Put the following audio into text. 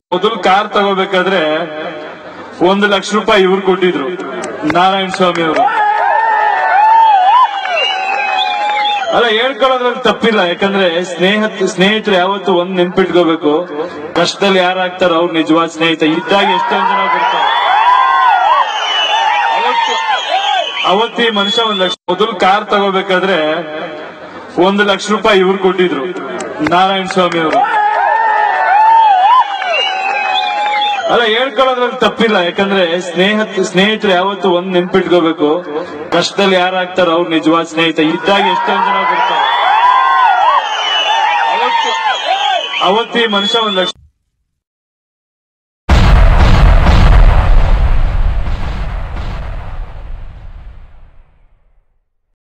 ಮೊದಲು ಕಾರ್ ತಗೋಬೇಕಾದ್ರೆ ಒಂದು ಲಕ್ಷ ರೂಪಾಯಿ ಇವ್ರು ಕೊಟ್ಟಿದ್ರು ನಾರಾಯಣ ಸ್ವಾಮಿ ಅವರು ಅಲ್ಲ ಹೇಳ್ಕೊಳ್ಳೋದ್ರಲ್ಲಿ ತಪ್ಪಿಲ್ಲ ಯಾಕಂದ್ರೆ ಸ್ನೇಹ ಸ್ನೇಹಿತರು ಯಾವತ್ತು ಒಂದ್ ನೆನ್ಪಿಟ್ಕೋಬೇಕು ಕಷ್ಟದಲ್ಲಿ ಯಾರಾಗ್ತಾರೋ ಅವ್ರು ನಿಜವಾದ ಸ್ನೇಹಿತ ಇದ್ದಾಗ ಎಷ್ಟೊಂದ್ ಜನ ಬರ್ತಾರೆ ಅವತ್ತು ಅವತ್ತಿ ಮನುಷ್ಯ ಒಂದ್ ಲಕ್ಷ ಮೊದಲು ಕಾರ್ ತಗೋಬೇಕಾದ್ರೆ ಒಂದು ಲಕ್ಷ ರೂಪಾಯಿ ಇವ್ರು ಕೊಟ್ಟಿದ್ರು ನಾರಾಯಣ ಸ್ವಾಮಿ ಅವರು ಅಲ್ಲ ಹೇಳ್ಕೊಳ್ಳೋದ್ರಲ್ಲಿ ತಪ್ಪಿಲ್ಲ ಯಾಕಂದ್ರೆ ಸ್ನೇಹ ಸ್ನೇಹಿತರು ಯಾವತ್ತು ಒಂದ್ ನೆನ್ಪಿಟ್ಕೋಬೇಕು ಕಷ್ಟದಲ್ಲಿ ಯಾರಾಗ್ತಾರೋ ಅವ್ರು ನಿಜವಾದ ಸ್ನೇಹಿತ ಇದ್ದಾಗ ಎಷ್ಟೊಂದ್ ಜನ ಬರ್ತಾರೆ ಅವತ್ತು ಅವತ್ತಿ ಮನುಷ್ಯ ಒಂದ್ ಲಕ್ಷ